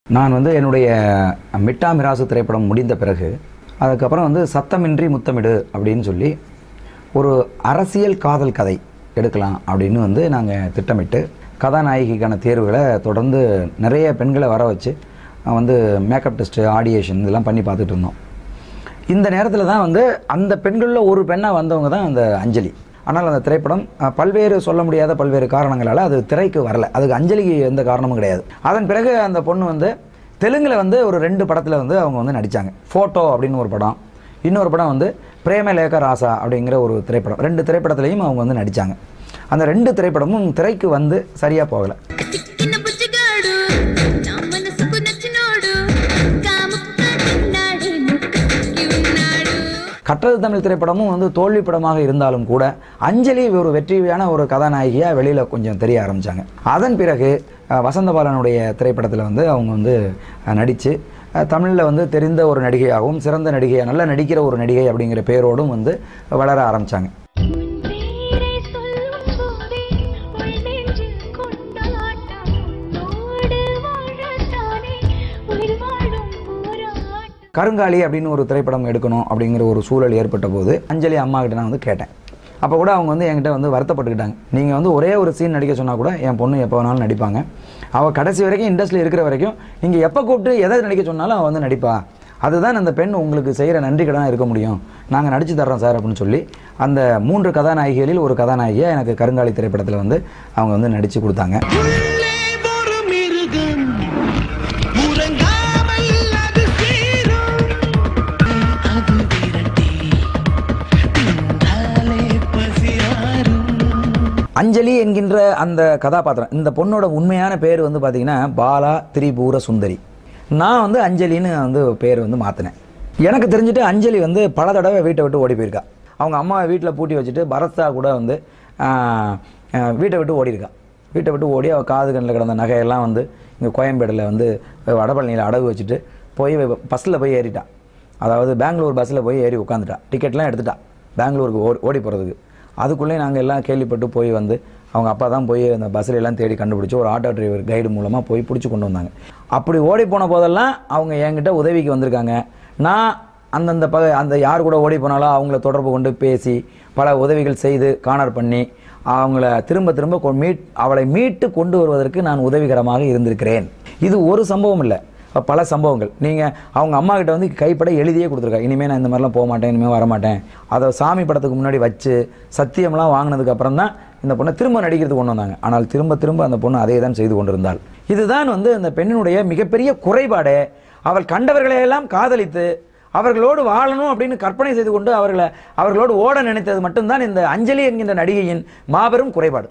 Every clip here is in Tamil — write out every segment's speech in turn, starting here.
நான் வந்து என்னுடைய மிட்டா மிராசு திரைப்படம் முடிந்த பிறகு அதுக்கப்புறம் வந்து சத்தமின்றி முத்தமிடு அப்படின்னு சொல்லி ஒரு அரசியல் காதல் கதை எடுக்கலாம் அப்படின்னு வந்து நாங்கள் திட்டமிட்டு கதாநாயகிக்கான தேர்வுகளை தொடர்ந்து நிறைய பெண்களை வர வச்சு வந்து மேக்கப் டெஸ்ட்டு ஆடியேஷன் இதெல்லாம் பண்ணி பார்த்துட்டு இருந்தோம் இந்த நேரத்தில் தான் வந்து அந்த பெண்களில் ஒரு பெண்ணாக வந்தவங்க தான் அந்த அஞ்சலி ஆனால் அந்த திரைப்படம் அஹ், பல்வேறு சொல்ல முடியாத பல்வேறு காரணங்களால் அது திரைக்கு வரல அதுக்கு அஞ்சலிக்கு எந்த காரணமும் கிடையாது அதன் பிறகு அந்த பொண்ணு வந்து தெலுங்கில் வந்து ஒரு ரெண்டு படத்தில் வந்து அவங்க வந்து நடித்தாங்க ஃபோட்டோ அப்படின்னு ஒரு படம் இன்னொரு படம் வந்து பிரேமலேக ராசா அப்படிங்கிற ஒரு திரைப்படம் ரெண்டு திரைப்படத்துலையும் அவங்க வந்து நடித்தாங்க அந்த ரெண்டு திரைப்படமும் திரைக்கு வந்து சரியாக போகலை చిక్కిన బుజ్జిగాడు నా మనసుకు నచ్చినోడు కాముకు కట్టినాడే ముక్కి ఉన్నాడు கட்டது தமிழ் திரைப்படமும் வந்து தோல்வி படமாக இருந்தாலும் கூட அஞ்சலி ஒரு வெற்றியான ஒரு கதாநாயகியாக வெளியில் கொஞ்சம் தெரிய ஆரம்பித்தாங்க அதன் பிறகு அஹ், வசந்தபாலனுடைய திரைப்படத்தில் வந்து அவங்க வந்து நடித்து தமிழில் வந்து தெரிந்த ஒரு நடிகையாகவும் சிறந்த நடிகையாக நல்லா நடிக்கிற ஒரு நடிகை அப்படிங்கிற பேரோடும் வந்து வளர ஆரம்பித்தாங்க பேரை சொல்லும் போதே உள் நெஞ்சில் கொண்டாட்டம் உன்னோடு வாழத்தானே உயிர் வாழும் போராட்டம் கருங்காலி அப்படின்னு ஒரு திரைப்படம் எடுக்கணும் அப்படிங்கிற ஒரு சூழல் ஏற்பட்ட போது அஞ்சலி அம்மா கிட்ட நான் வந்து கேட்டேன் அப்போ கூட அவங்க வந்து என்கிட்ட வந்து வருத்தப்பட்டுக்கிட்டாங்க நீங்கள் வந்து ஒரே ஒரு சீன் நடிக்க சொன்னால் கூட என் பொண்ணு எப்போ வேணாலும் நடிப்பாங்க அவள் கடைசி வரைக்கும் இண்டஸ்ட்ரியில் இருக்கிற வரைக்கும் நீங்கள் எப்போ கூப்பிட்டு எதை நடிக்க சொன்னாலும் அவள் வந்து நடிப்பா அதுதான் அந்த பெண் உங்களுக்கு செய்கிற நன்றி கடனாக இருக்க முடியும் நாங்கள் நடிச்சு தர்றோம் சார் அப்படின்னு சொல்லி அந்த மூன்று கதாநாயகிகளில் ஒரு கதாநாயகியாக எனக்கு கருங்காலி திரைப்படத்தில் வந்து அவங்க வந்து நடித்து கொடுத்தாங்க உள்ளே ஒரு மிருகம் உறங்காமல் அது சீரும் அது விரட்டி தின்றாலே பசியாரும் அஞ்சலி என்கின்ற அந்த கதாபாத்திரம் இந்த பொண்ணோட உண்மையான பேர் வந்து பார்த்தீங்கன்னா பாலா திரிபுர சுந்தரி நான் வந்து அஞ்சலின்னு வந்து பேர் வந்து மாற்றினேன் எனக்கு தெரிஞ்சுட்டு அஞ்சலி வந்து பல தடவை வீட்டை விட்டு ஓடி போயிருக்கா அவங்க அம்மாவை வீட்டில் பூட்டி வச்சுட்டு பரத்தா கூட வந்து ஆஹ், ஆஹ், வீட்டை விட்டு ஓடியிருக்கா வீட்டை விட்டு ஓடி அவள் காது கண்ணில் கிடந்த நகையெல்லாம் வந்து இங்கே கோயம்பேடில் வந்து வடபழனியில் அடகு வச்சுட்டு போய் பஸ்ஸில் போய் ஏறிட்டான் அதாவது பெங்களூர் பஸ்ஸில் போய் ஏறி உட்காந்துட்டா டிக்கெட்லாம் எடுத்துட்டா பெங்களூருக்கு ஓடி ஓடி போகிறதுக்கு அதுக்குள்ளே நாங்கள் எல்லாம் கேள்விப்பட்டு போய் வந்து அவங்க அப்பா தான் போய் அந்த பஸ்ஸில் எல்லாம் தேடி கண்டுபிடிச்சி ஒரு ஆட்டோ டிரைவர் கைடு மூலமாக போய் பிடிச்சி கொண்டு வந்தாங்க அப்படி ஓடி போன போதெல்லாம் அவங்க என்கிட்ட உதவிக்கு வந்திருக்காங்க நான் அந்தந்த ப அந்த யார் கூட ஓடி போனாலும் அவங்கள தொடர்பு கொண்டு பேசி பல உதவிகள் செய்து காணர் பண்ணி அவங்கள திரும்ப திரும்ப கொ- மீட் அவளை மீட்டு கொண்டு வருவதற்கு நான் உதவிகரமாக இருந்திருக்கிறேன் இது ஒரு சம்பவம் இல்லை பல சம்பவங்கள் நீங்கள் அவங்க அம்மா கிட்ட வந்து கைப்பட எழுதியே கொடுத்துருக்கா இனிமேல் நான் இந்த மாதிரிலாம் போக மாட்டேன் இனிமேல் வரமாட்டேன் அதை சாமி படத்துக்கு முன்னாடி வச்சு சத்தியம்லாம் வாங்கினதுக்கு அப்புறம் தான் இந்த பொண்ணை திரும்ப நடிக்கிறதுக்கு கொண்டு வந்தாங்க ஆனால் திரும்ப திரும்ப அந்த பொண்ணு அதே தான் செய்து கொண்டிருந்தாள் இதுதான் வந்து அந்த பெண்ணினுடைய மிகப்பெரிய குறைபாடு அவள் கண்டவர்களையெல்லாம் காதலித்து அவர்களோடு வாழணும் அப்படின்னு கற்பனை செய்து கொண்டு அவர்களை அவர்களோடு ஓட நினைத்தது மட்டும்தான் இந்த அஞ்சலி என்கின்ற நடிகையின் மாபெரும் குறைபாடு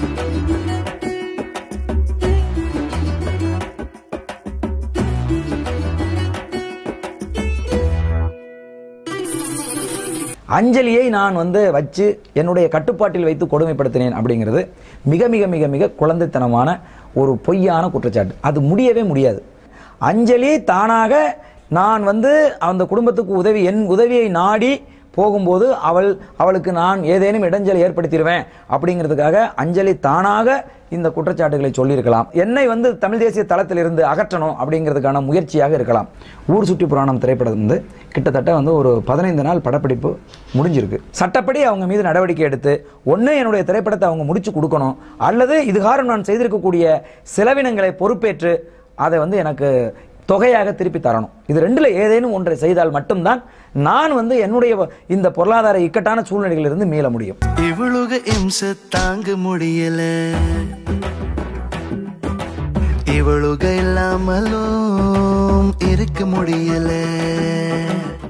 அஞ்சலியை நான் வந்து வச்சு என்னுடைய கட்டுப்பாட்டில் வைத்து கொடுமைப்படுத்தினேன் அப்படிங்கிறது மிக மிக மிக மிக குழந்தைத்தனமான ஒரு பொய்யான குற்றச்சாட்டு அது முடியவே முடியாது அஞ்சலி தானாக நான் வந்து அந்த குடும்பத்துக்கு உதவி என் உதவியை நாடி போகும்போது அவள் அவளுக்கு நான் ஏதேனும் இடைஞ்சல் ஏற்படுத்திடுவேன் அப்படிங்கிறதுக்காக அஞ்சலி தானாக இந்த குற்றச்சாட்டுகளை சொல்லியிருக்கலாம் என்னை வந்து தமிழ் தேசிய தளத்திலிருந்து அகற்றணும் அப்படிங்கிறதுக்கான முயற்சியாக இருக்கலாம் ஊர் சுற்றி புராணம் திரைப்படம் வந்து கிட்டத்தட்ட வந்து ஒரு பதினைந்து நாள் படப்பிடிப்பு முடிஞ்சிருக்கு சட்டப்படி அவங்க மீது நடவடிக்கை எடுத்து ஒன்று என்னுடைய திரைப்படத்தை அவங்க முடிச்சு கொடுக்கணும் அல்லது இதுகாரம் நான் செய்திருக்கக்கூடிய செலவினங்களை பொறுப்பேற்று அதை வந்து எனக்கு தொகையாக திருப்பி தரணும் இது ரெண்டுல ஏதேனும் ஒன்றை செய்தால் மட்டும்தான் நான் வந்து என்னுடைய இந்த பொருளாதார இக்கட்டான சூழ்நிலைகளிலிருந்து மீள முடியும் இவளுக இம்ச தாங்க முடியல இவளுக இல்லாமலும் இருக்க முடியல